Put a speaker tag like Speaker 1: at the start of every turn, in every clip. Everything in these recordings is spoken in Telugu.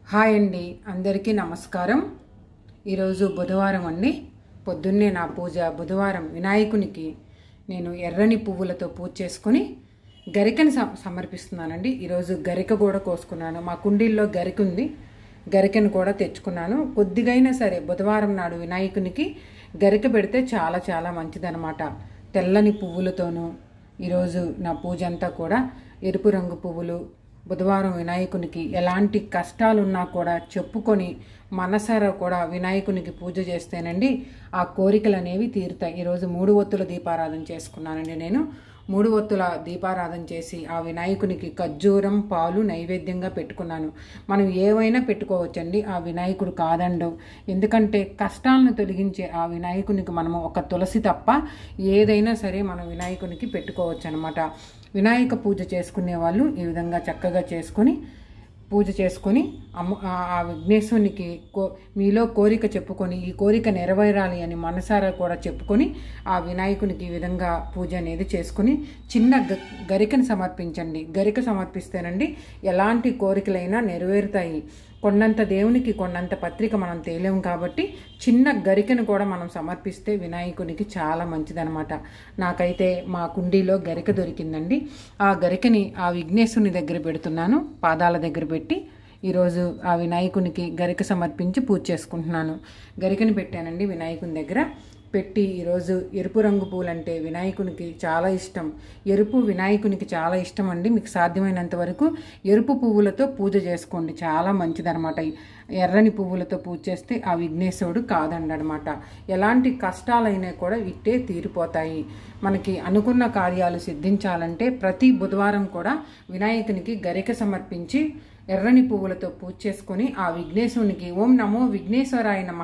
Speaker 1: హాయ్ అండి అందరికీ నమస్కారం ఈరోజు బుధవారం అండి పొద్దున్నే నా పూజ బుధవారం వినాయకునికి నేను ఎర్రని పువ్వులతో పూజ చేసుకొని గరికని సమ సమర్పిస్తున్నానండి ఈరోజు గరిక కూడా కోసుకున్నాను మా కుండీల్లో గరిక ఉంది గరికను కూడా తెచ్చుకున్నాను కొద్దిగైనా సరే బుధవారం నాడు వినాయకునికి గరిక పెడితే చాలా చాలా మంచిదనమాట తెల్లని పువ్వులతోనూ ఈరోజు నా పూజ అంతా కూడా ఎరుపు రంగు పువ్వులు బుధవారం వినాయకునికి ఎలాంటి కష్టాలున్నా కూడా చెప్పుకొని మనసారా కూడా వినాయకునికి పూజ చేస్తేనండి ఆ కోరికలు అనేవి తీరుతాయి ఈరోజు మూడు ఒత్తుల దీపారాధన చేసుకున్నానండి నేను మూడు ఒత్తుల దీపారాధన చేసి ఆ వినాయకునికి ఖర్జూరం పాలు నైవేద్యంగా పెట్టుకున్నాను మనం ఏవైనా పెట్టుకోవచ్చండి ఆ వినాయకుడు కాదండవు ఎందుకంటే కష్టాలను తొలగించే ఆ వినాయకునికి మనము ఒక తులసి తప్ప ఏదైనా సరే మనం వినాయకునికి పెట్టుకోవచ్చు అనమాట వినాయక పూజ చేసుకునే వాళ్ళు ఈ విధంగా చక్కగా చేసుకొని పూజ చేసుకొని అమ్మ ఆ- ఆ విఘ్నేశ్వరునికి కో మీలో కోరిక చెప్పుకొని ఈ కోరిక నెరవేరాలి అని మనసారా కూడా చెప్పుకొని ఆ వినాయకునికి ఈ విధంగా పూజ అనేది చేసుకొని చిన్న గ గరికను సమర్పించండి గరిక సమర్పిస్తేనండి ఎలాంటి కోరికలైనా నెరవేరుతాయి కొన్నంత దేవునికి కొన్నంత పత్రిక మనం తేలేం కాబట్టి చిన్న గరికను కూడా మనం సమర్పిస్తే వినాయకునికి చాలా మంచిదనమాట నాకైతే మా కుండీలో గరిక దొరికిందండి ఆ గరికని ఆ విఘ్నేశ్వరుని దగ్గర పెడుతున్నాను పాదాల దగ్గర పెట్టి ఈరోజు ఆ వినాయకునికి గరిక సమర్పించి పూజ చేసుకుంటున్నాను గరికని పెట్టానండి వినాయకుని దగ్గర పెట్టి ఈరోజు ఎరుపు రంగు పూలంటే వినాయకునికి చాలా ఇష్టం ఎరుపు వినాయకునికి చాలా ఇష్టం అండి మీకు సాధ్యమైనంత వరకు ఎరుపు పువ్వులతో పూజ చేసుకోండి చాలా మంచిదనమాట ఎర్రని పువ్వులతో పూజ చేస్తే ఆ విఘ్నేశ్వరుడు కాదండనమాట ఎలాంటి కష్టాలైనా కూడా ఇట్టే తీరిపోతాయి మనకి అనుకున్న కార్యాలు సిద్ధించాలంటే ప్రతి బుధవారం కూడా వినాయకునికి గరిక సమర్పించి ఎర్రని పువ్వులతో పూజ చేసుకొని ఆ విఘ్నేశ్వరునికి ఓం నమో విఘ్నేశ్వరాయ నమ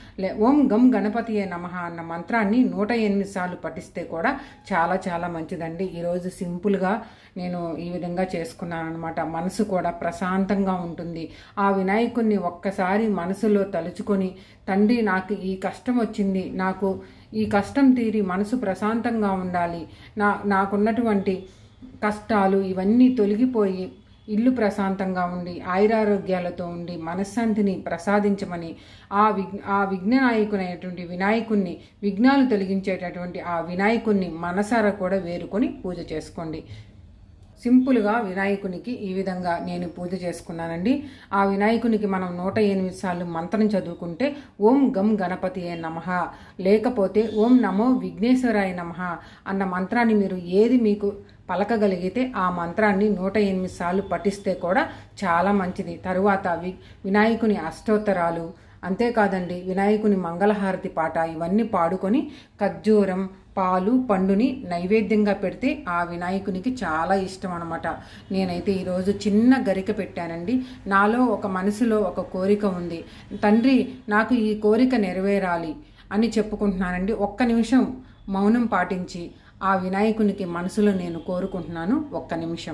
Speaker 1: ఓం గం గణపతియే నమ అన్న మంత్రాన్ని నూట ఎనిమిది సార్లు పఠిస్తే కూడా చాలా చాలా మంచిదండి ఈరోజు సింపుల్గా నేను ఈ విధంగా చేసుకున్నాను అనమాట మనసు కూడా ప్రశాంతంగా ఉంటుంది ఆ వినాయకుడిని ఒక్కసారి మనసులో తలుచుకొని తండ్రి నాకు ఈ కష్టం వచ్చింది నాకు ఈ కష్టం తీరి మనసు ప్రశాంతంగా ఉండాలి నా నాకున్నటువంటి కష్టాలు ఇవన్నీ తొలగిపోయి ఇల్లు ప్రశాంతంగా ఉండి ఆయురారోగ్యాలతో ఉండి మనశ్శాంతిని ప్రసాదించమని ఆ విఘ్ ఆ విఘ్ననాయకునైనటువంటి వినాయకుణ్ణి విఘ్నాలు తొలగించేటటువంటి ఆ వినాయకుణ్ణి మనసారా కూడా వేరుకొని పూజ చేసుకోండి సింపుల్గా వినాయకునికి ఈ విధంగా నేను పూజ చేసుకున్నానండి ఆ వినాయకునికి మనం నూట ఎనిమిది సార్లు మంత్రం చదువుకుంటే ఓం గం గణపతి నమ లేకపోతే ఓం నమో విఘ్నేశ్వరాయ నమ అన్న మంత్రాన్ని మీరు ఏది మీకు పలకగలిగితే ఆ మంత్రాన్ని నూట ఎనిమిది సార్లు పఠిస్తే కూడా చాలా మంచిది తరువాత వి వినాయకుని అష్టోత్తరాలు అంతేకాదండి వినాయకుని మంగళహారతి పాట ఇవన్నీ పాడుకొని ఖర్జూరం పాలు పండుని నైవేద్యంగా పెడితే ఆ వినాయకునికి చాలా ఇష్టం అనమాట నేనైతే ఈరోజు చిన్న గరిక పెట్టానండి నాలో ఒక మనసులో ఒక కోరిక ఉంది తండ్రి నాకు ఈ కోరిక నెరవేరాలి అని చెప్పుకుంటున్నానండి ఒక్క నిమిషం మౌనం పాటించి ఆ వినాయకునికి మనసులో నేను కోరుకుంటున్నాను ఒక్క నిమిషం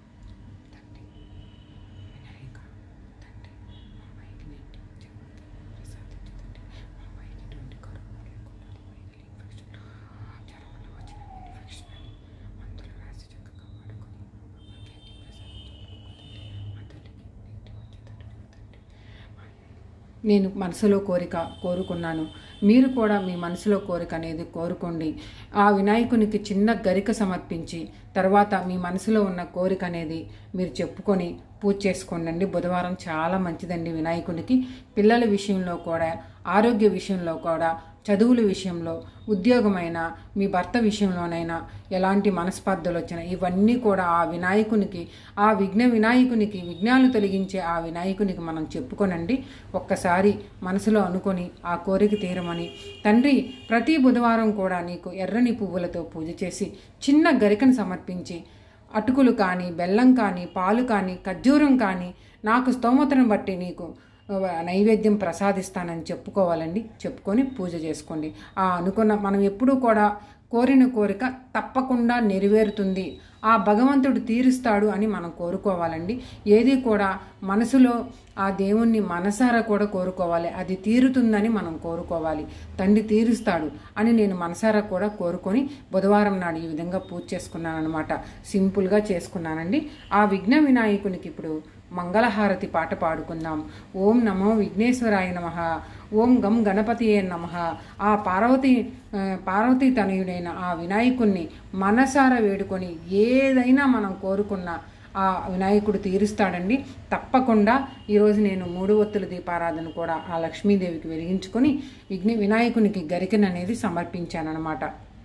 Speaker 1: నేను మనసులో కోరిక కోరుకున్నాను మీరు కూడా మీ మనసులో కోరిక అనేది కోరుకోండి ఆ వినాయకునికి చిన్న గరిక సమర్పించి తర్వాత మీ మనసులో ఉన్న కోరిక అనేది మీరు చెప్పుకొని పూజ చేసుకోండి బుధవారం చాలా మంచిదండి వినాయకునికి పిల్లల విషయంలో కూడా ఆరోగ్య విషయంలో కూడా చదువుల విషయంలో ఉద్యోగమైన మీ భర్త విషయంలోనైనా ఎలాంటి మనస్పర్ధలు వచ్చినా ఇవన్నీ కూడా ఆ వినాయకునికి ఆ విఘ్న వినాయకునికి విఘ్నాలు తొలగించే ఆ వినాయకునికి మనం చెప్పుకోనండి ఒక్కసారి మనసులో అనుకొని ఆ కోరిక తీరమని తండ్రి ప్రతి బుధవారం కూడా నీకు ఎర్రని పువ్వులతో పూజ చేసి చిన్న గరికను సమర్పించి అటుకులు కానీ బెల్లం కానీ పాలు కానీ ఖర్జూరం కానీ నాకు స్తోమతను బట్టి నీకు నైవేద్యం ప్రసాదిస్తానని చెప్పుకోవాలండి చెప్పుకొని పూజ చేసుకోండి ఆ అనుకున్న మనం ఎప్పుడూ కూడా కోరిన కోరిక తప్పకుండా నెరవేరుతుంది ఆ భగవంతుడు తీరుస్తాడు అని మనం కోరుకోవాలండి ఏది కూడా మనసులో ఆ దేవుణ్ణి మనసారా కూడా కోరుకోవాలి అది తీరుతుందని మనం కోరుకోవాలి తండ్రి తీరుస్తాడు అని నేను మనసారా కూడా కోరుకొని బుధవారం నాడు ఈ విధంగా పూజ చేసుకున్నాను అనమాట సింపుల్గా చేసుకున్నానండి ఆ విఘ్న వినాయకునికి ఇప్పుడు మంగళహారతి పాట పాడుకుందాం ఓం నమో విఘ్నేశ్వరాయ నమ ఓం గం గణపతియే నమ ఆ పార్వతి ఆ, పార్వతీ తనయుడైన ఆ వినాయకుణ్ణి మనసారా వేడుకొని ఏదైనా మనం కోరుకున్నా ఆ వినాయకుడు తీరుస్తాడండి తప్పకుండా ఈరోజు నేను మూడు ఒత్తుల దీపారాధన కూడా ఆ లక్ష్మీదేవికి వెలిగించుకొని విఘ్న వినాయకునికి గరికెన అనేది సమర్పించానన్నమాట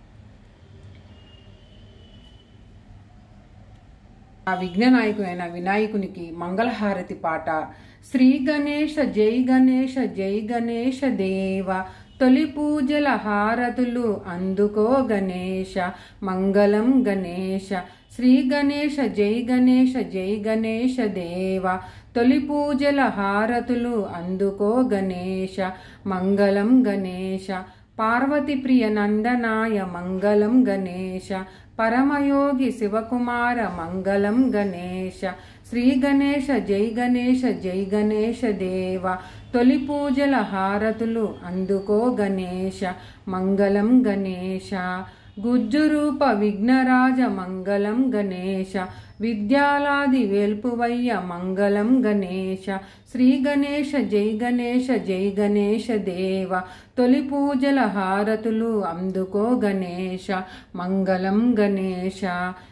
Speaker 1: ఆ విఘ్ననాయకుడైన వినాయకునికి మంగళహారతి పాట శ్రీ గణేష జై గణేష జై గణేష దేవ తొలి పూజల హారతులు అందుకో గణేష మంగళం గణేష శ్రీ గణేష జై గణేష జై గణేష దేవ తొలి పూజల హారతులు అందుకో గణేష మంగళం గణేష పార్వతి ప్రియ నందనాయ మంగళం గణేష పరమయోగి శివకుమార మంగళం గణేష శ్రీ గణేష జై గణేష జై గణేష దేవ తొలి పూజల హారతులు అందుకో గణేష మంగళం గణేష గుజ్జురూప విఘ్నరాజ మంగళం గణేష విద్యాలాది వేల్పువయ్య మంగళం గణేష శ్రీ గణేష జై గణేష జై గణేష దేవ తొలి పూజల హారతులు అందుకో గణేష మంగళం గణేష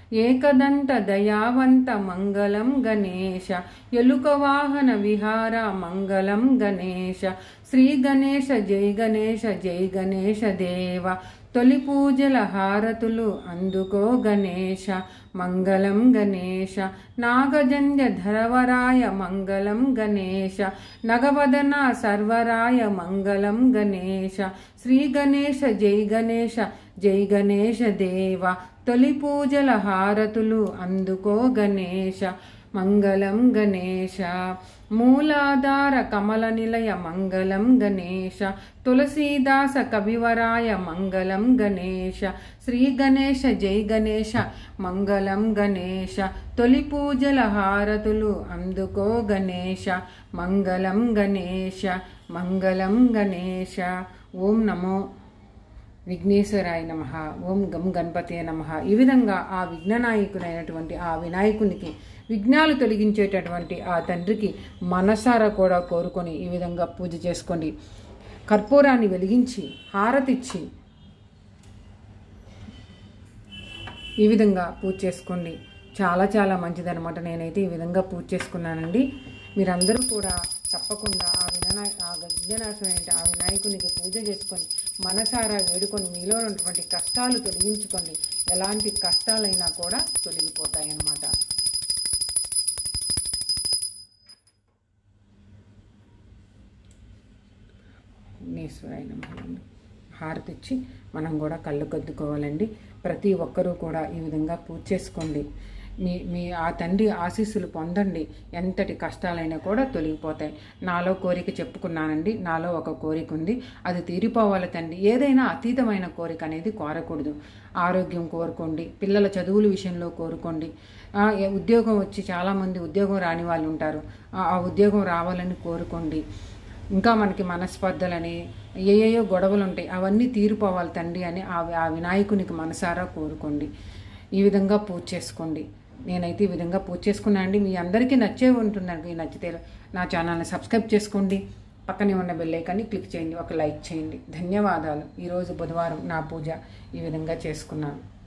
Speaker 1: ఏకదంత దయావంత మంగళం గణేష ఎలుక వాహన విహార మంగళం గణేష శ్రీ గణేష జై గణేష జై గణేష దేవ తొలి పూజల హారతులు అందుకో గణేష మంగళం గణేష నాగజంధ్య ధరవరాయ మంగళం గణేష నగవదన సర్వరాయ మంగళం గణేష శ్రీ గణేష జై గణేష జై గణేష దేవ తొలి పూజల హారతులు అందుకో గణేష మంగళం గణేష మూలాధార కమల నిలయ మంగళం గణేష తులసీదాస కవివరాయ మంగళం గణేష శ్రీ గణేష జై గణేష మంగళం గణేష తొలి పూజల హారతులు అందుకో గణేష మంగళం గణేష మంగళం గణేష ఓం నమో విఘ్నేశ్వరాయ నమ ఓం గం గణపతే నమ ఈ విధంగా ఆ విఘ్ననాయకుడైనటువంటి ఆ వినాయకునికి విఘ్నాలు తొలగించేటటువంటి ఆ తండ్రికి మనసారా కూడా కోరుకొని ఈ విధంగా పూజ చేసుకోండి కర్పూరాన్ని వెలిగించి హారతిచ్చి ఈ విధంగా పూజ చేసుకోండి చాలా చాలా మంచిదనమాట నేనైతే ఈ విధంగా పూజ చేసుకున్నానండి మీరందరూ కూడా తప్పకుండా ఆ వినాయ ఆ విఘ్ననాశనం ఆ వినాయకునికి పూజ చేసుకొని మనసారా వేడుకొని మీలో ఉన్నటువంటి కష్టాలు తొలగించుకోండి ఎలాంటి కష్టాలైనా కూడా తొలగిపోతాయి అన్నమాట విఘ్నేశ్వరాయ నమః హారతి ఇచ్చి మనం కూడా కళ్ళు కద్దుకోవాలండి ప్రతి ఒక్కరూ కూడా ఈ విధంగా పూజ చేసుకోండి మీ మీ ఆ తండ్రి ఆశీస్సులు పొందండి ఎంతటి కష్టాలైనా కూడా తొలగిపోతాయి నాలో కోరిక చెప్పుకున్నానండి నాలో ఒక కోరిక ఉంది అది తీరిపోవాలి తండ్రి ఏదైనా అతీతమైన కోరిక అనేది కోరకూడదు ఆరోగ్యం కోరుకోండి పిల్లల చదువుల విషయంలో కోరుకోండి ఆ, ఏ- ఉద్యోగం వచ్చి చాలామంది ఉద్యోగం రాని వాళ్ళు ఉంటారు ఆ ఆ ఉద్యోగం రావాలని కోరుకోండి ఇంకా మనకి మనస్పర్ధలని ఏయేయో గొడవలు ఉంటాయి అవన్నీ తీరిపోవాలి తండ్రి అని ఆ ఆ వినాయకునికి మనసారా కోరుకోండి ఈ విధంగా పూజ చేసుకోండి నేనైతే ఈ విధంగా పూజ చేసుకున్నా అండి మీ అందరికీ నచ్చే ఉంటుందండి నచ్చితే నా ఛానల్ని సబ్స్క్రైబ్ చేసుకోండి పక్కనే ఉన్న బెల్ ఐకాన్ని క్లిక్ చేయండి ఒక లైక్ చేయండి ధన్యవాదాలు ఈరోజు బుధవారం నా పూజ ఈ విధంగా చేసుకున్నాను